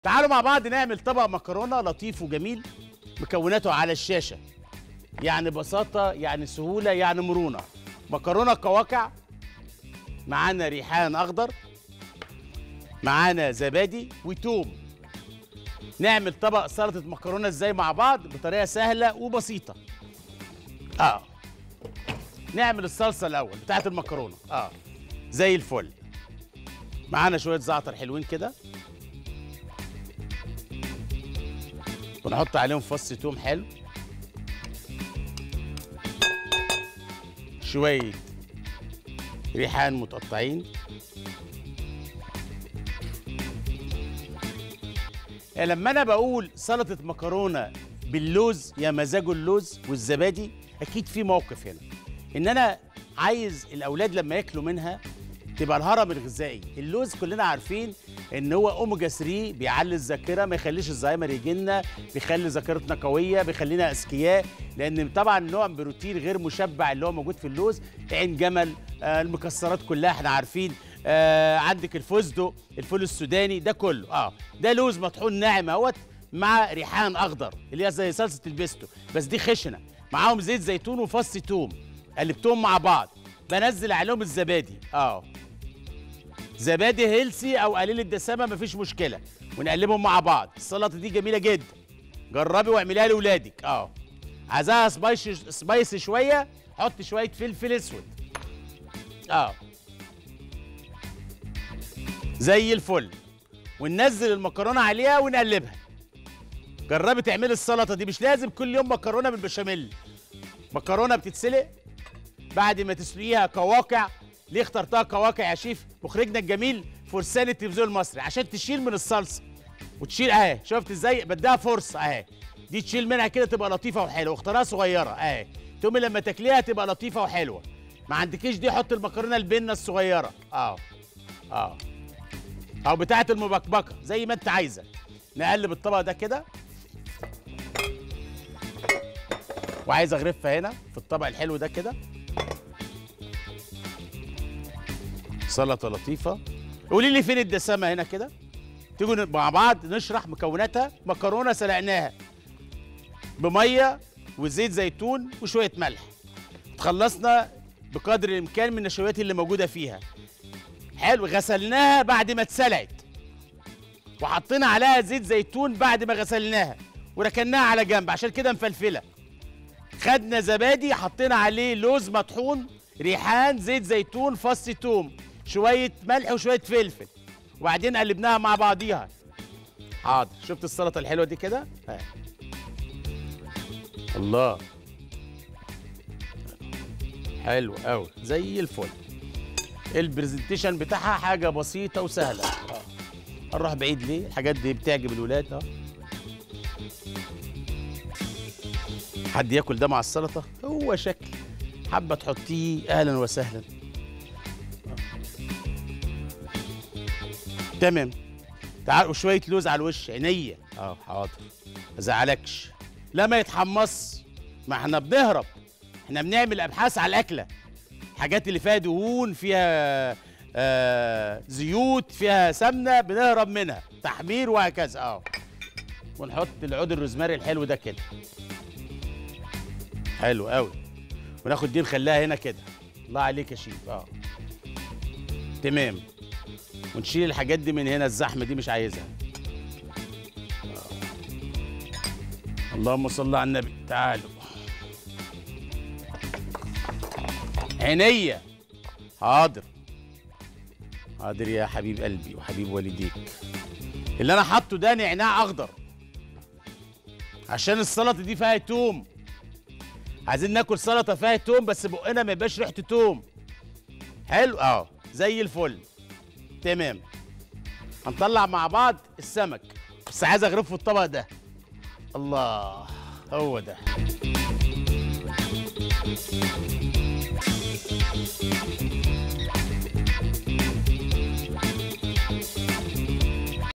تعالوا مع بعض نعمل طبق مكرونه لطيف وجميل مكوناته على الشاشه يعني بساطه يعني سهوله يعني مرونه مكرونه قواقع معانا ريحان اخضر معانا زبادي وتوم نعمل طبق سلطه مكرونه ازاي مع بعض بطريقه سهله وبسيطه اه نعمل الصلصه الاول بتاعت المكرونه اه زي الفل معانا شويه زعتر حلوين كده ونحط عليهم فص توم حلو شويه ريحان متقطعين يعني لما انا بقول سلطه مكرونه باللوز يا مزاجه اللوز والزبادي اكيد في موقف هنا ان انا عايز الاولاد لما ياكلوا منها تبقى الهرم الغذائي اللوز كلنا عارفين ان هو اوميجا 3 بيعلي الذاكره ما يخليش الزهايمر يجي لنا بيخلي ذاكرتنا قويه بيخلينا اذكياء لان طبعا نوع من بروتين غير مشبع اللي هو موجود في اللوز عين جمل آه المكسرات كلها احنا عارفين آه عندك الفستق الفول السوداني ده كله اه ده لوز مطحون ناعم اهوت مع ريحان اخضر اللي هي زي صلصه البيستو بس دي خشنه معاهم زيت زيتون وفص توم قلبتهم مع بعض بنزل عليهم الزبادي اه زبادي هيلسي او قليل الدسامه مفيش مشكله ونقلبهم مع بعض السلطه دي جميله جدا جربي واعمليها لاولادك اه عايزاها سبايسي سبايسي شويه حط شويه فلفل اسود اه زي الفل وننزل المكرونه عليها ونقلبها جربي تعملي السلطه دي مش لازم كل يوم مكرونه بالبشاميل مكرونه بتتسلق بعد ما تسلقيها قواقع ليه اخترتها قواقع يا شيف مخرجنا الجميل فرسان التلفزيون المصري عشان تشيل من الصلصه وتشيل اهي شفت ازاي بديها فرصه اهي دي تشيل منها كده تبقى لطيفه وحلوه واختارها صغيره اهي تقومي لما تاكليها تبقى لطيفه وحلوه ما عندكيش دي حط المكرونه البنه الصغيره اه اه او بتاعه المبكبكه زي ما انت عايزه نقلب الطبق ده كده وعايز اغرفها هنا في الطبق الحلو ده كده سلطه لطيفه قولي لي فين الدسامه هنا كده تيجوا مع بعض نشرح مكوناتها مكرونه سلقناها بميه وزيت زيتون وشويه ملح تخلصنا بقدر الامكان من النشويات اللي موجوده فيها حلو غسلناها بعد ما اتسلقت وحطينا عليها زيت زيتون بعد ما غسلناها وركناها على جنب عشان كده مفلفله خدنا زبادي حطينا عليه لوز مطحون ريحان زيت زيتون فص توم شويه ملح وشويه فلفل وبعدين قلبناها مع بعضيها حاضر شفت السلطه الحلوه دي كده ها. الله حلو قوي زي الفل البرزنتيشن بتاعها حاجه بسيطه وسهله اه نروح بعيد ليه الحاجات دي بتعجب الولاد اه حد ياكل ده مع السلطه هو شكل حابه تحطيه اهلا وسهلا تمام تعال وشويه لوز على الوش عينيا اه حاضر ما ازعلكش لا ما يتحمص ما احنا بنهرب احنا بنعمل ابحاث على الاكله الحاجات اللي فيها دهون فيها آه زيوت فيها سمنه بنهرب منها تحمير وهكذا اه ونحط العود الروزماري الحلو ده كده حلو قوي وناخد دي نخليها هنا كده الله عليك يا شيف اه تمام ونشيل الحاجات دي من هنا الزحمه دي مش عايزها آه. اللهم صل على النبي تعالوا عينيا حاضر حاضر يا حبيب قلبي وحبيب والديك اللي انا حاطه ده نعناع اخضر عشان السلطه دي فيها توم عايزين ناكل سلطه فيها توم بس بقنا ما يبقاش ريحته توم حلو اه زي الفل تمام هنطلع مع بعض السمك بس عايز اغرفه في الطبق ده الله هو ده